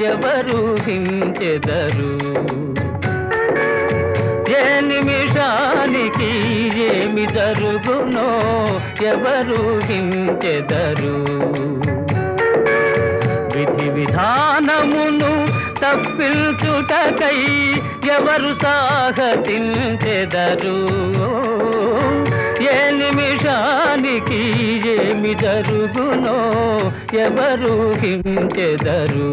ఎవరు హించెదరు ఏ నిమిషానికి ఏమి జరుగునో ఎవరు హించెదరు విధి విధానమును తప్పించుటకై ఎవరు సాహసించెదరు ఏ నిమిషానికి ఏమి జరుగునో ఎవరు హించెదరు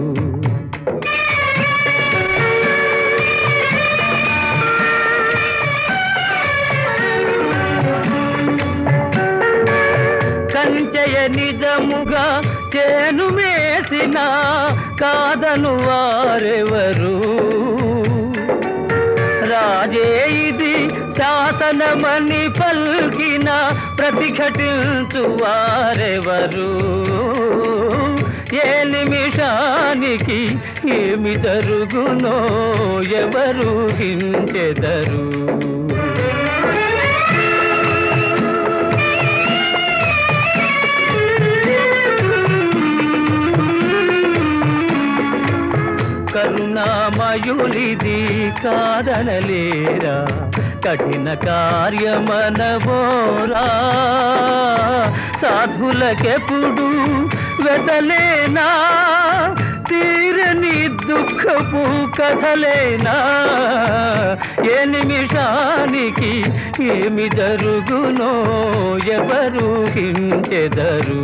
కంచెయ నిజముగా చేను వేసిన కాదను వారెవరు రాజే ఇది శాసనమని పల్కిన ప్రతిఘటించు వారెవరు ఏ నిమిషానికి ఏమి జరుగునో ఎవరు హించెదరు కరుణామయులిది కాదనలేరా కఠిన కార్యమనబోరా సాధులకెప్పుడు వెదలేనా తీరని దుఃఖపు కథలేనా ఏ నిమిషానికి ఏమి జరుగునో ఎవరు హించెదరు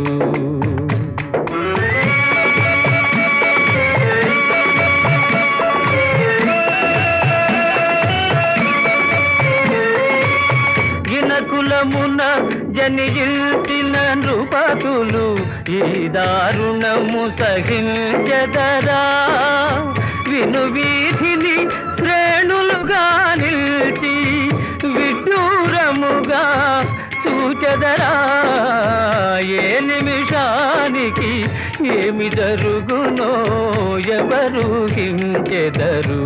గినకులమున జనియించిన నృపతులు ఈ దారుణము సహించదరా విను వీధిని శ్రేణులుగా నిలిచి విడ్డూరముగా సూచదరా ఏ నిమిషానికి ఏమి జరుగునో ఎవరు హించెదరు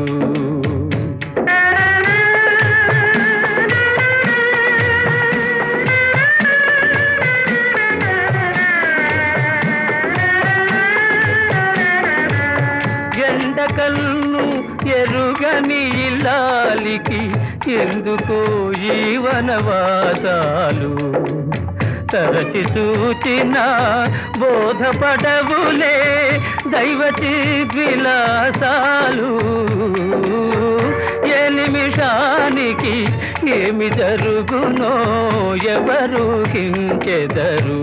ఎండకల్ను ఎరుగని ఇల్లాలికి ఎందుకో జీవనవాసాలు తరచి సూచిన బోధపడవులే దైవచి విలాసాలు ఏ నిమిషానికి ఏమి జరుగునో ఎవరు హించెదరు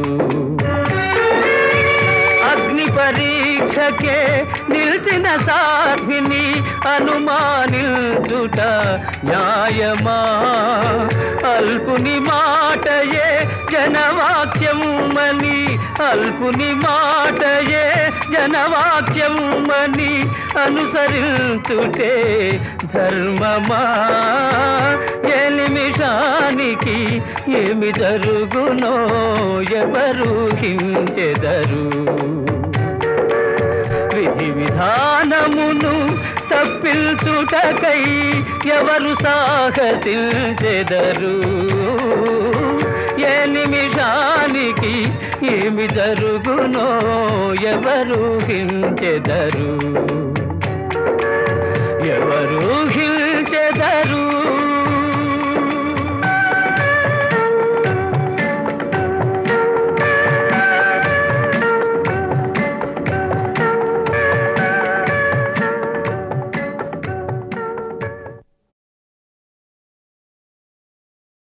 అగ్ని పరీక్షకే నిలిచిన సాధ్విని అనుమానించుట న్యాయమా అల్పుని మాటయే జనవాక్యమని అల్పుని మాటయే జనవాక్యమని అనుసరించుటే ధర్మమా ఏ నిమిషానికి ఏమి జరుగునో ఎవరు హించెదరు విధి విధానమును తప్పించుటకై ఎవరు సాహసించెదరు ఏ నిమిషానికి ఏమి జరుగునో ఎవరు హించెదరు